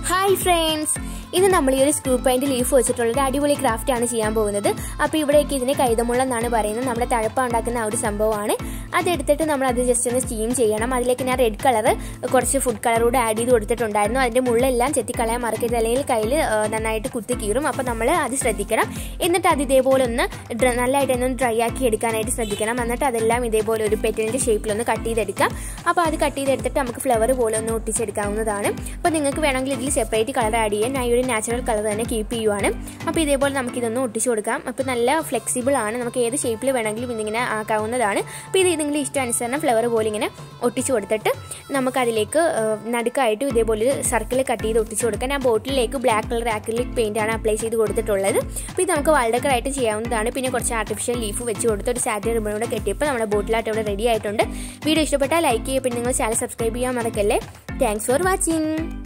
hi friends ഇന്ന് നമ്മൾ ഈ ഒരു സ്ക്രൂ പെയിന്റ് ലീഫ് വെച്ചിട്ടുള്ള ഒരു അടിപൊളി ക്രാഫ്റ്റ് ആണ് ചെയ്യാൻ പോകുന്നത് അപ്പോൾ ഇവിടേക്ക് ഇതിന് കൈതമുള്ള എന്നാണ് പറയുന്നത് നമ്മുടെ തഴപ്പ ഉണ്ടാക്കുന്ന ആ ഒരു സംഭവമാണ് അതെടുത്തിട്ട് നമ്മൾ അത് ജസ്റ്റ് ഒന്ന് സ്റ്റീം ചെയ്യണം അതിലേക്ക് ഞാൻ റെഡ് കളർ കുറച്ച് ഫുഡ് കളർ കൂടെ ആഡ് ചെയ്ത് കൊടുത്തിട്ടുണ്ടായിരുന്നു അതിൻ്റെ മുള്ളെല്ലാം ചെത്തിക്കളയാൻ മറക്കരുത് അല്ലെങ്കിൽ കയ്യിൽ നന്നായിട്ട് കുത്തി കീറും അപ്പോൾ നമ്മൾ അത് ശ്രദ്ധിക്കണം എന്നിട്ട് അത് ഇതേപോലെ ഒന്ന് ഡ്ര- നല്ലതായിട്ട് ഒന്ന് ഡ്രൈ ആക്കി എടുക്കാനായിട്ട് ശ്രദ്ധിക്കണം എന്നിട്ട് അതെല്ലാം ഇതേപോലെ ഒരു പെറ്റലിൻ്റെ ഷേപ്പിലൊന്ന് കട്ട് ചെയ്തെടുക്കാം അപ്പോൾ അത് കട്ട് ചെയ്തെടുത്തിട്ട് നമുക്ക് ഫ്ലവർ പോലെ ഒന്ന് ഒട്ടിച്ചെടുക്കാവുന്നതാണ് അപ്പോൾ നിങ്ങൾക്ക് വേണമെങ്കിൽ ഇതിൽ സെപ്പറേറ്റ് കളർ ആഡ് ചെയ്യാൻ ഞാൻ ഈ ഒരു നാച്ചുറൽ കളർ തന്നെ കീപ്പ് ചെയ്യുവാണ് അപ്പോൾ ഇതേപോലെ നമുക്ക് ഇതൊന്ന് ഒട്ടിച്ചു കൊടുക്കാം അപ്പോൾ നല്ല ഫ്ലെക്സിബിൾ ആണ് നമുക്ക് ഏത് ഷേപ്പിൽ വേണമെങ്കിലും ഇതിങ്ങനെ ആക്കാവുന്നതാണ് അപ്പോൾ ഇത് നിങ്ങൾ ഇഷ്ടാനുസരണം ഫ്ലവർ പോലെ ഇങ്ങനെ ഒട്ടിച്ചു കൊടുത്തിട്ട് നമുക്കതിലേക്ക് നടുക്കായിട്ട് ഇതേപോലെ സർക്കിൾ കട്ട് ചെയ്ത് ഒട്ടിച്ചു കൊടുക്കാം ഞാൻ ബോട്ടിലേക്ക് ബ്ലാക്ക് കളർ ആക്രിലിക് പെയിന്റ് ആണ് അപ്ലൈ ചെയ്ത് കൊടുത്തിട്ടുള്ളത് അപ്പോൾ ഇത് നമുക്ക് വാൾഡക്കറായിട്ട് ചെയ്യാവുന്നതാണ് പിന്നെ കുറച്ച് ആർട്ടിഫിഷ്യൽ ലീഫ് വെച്ച് കൊടുത്ത് ഒരു സാറ്റർ റിബണോടെ കെട്ടിയപ്പോൾ നമ്മുടെ ബോട്ടിലായിട്ട് ഇവിടെ റെഡി ആയിട്ടുണ്ട് വീഡിയോ ഇഷ്ടപ്പെട്ടാൽ ലൈക്ക് ചെയ്യുക പിന്നെ നിങ്ങൾ ചാനൽ സബ്സ്ക്രൈബ് ചെയ്യാൻ മറക്കല്ലേ താങ്ക്സ് ഫോർ വാച്ചിങ്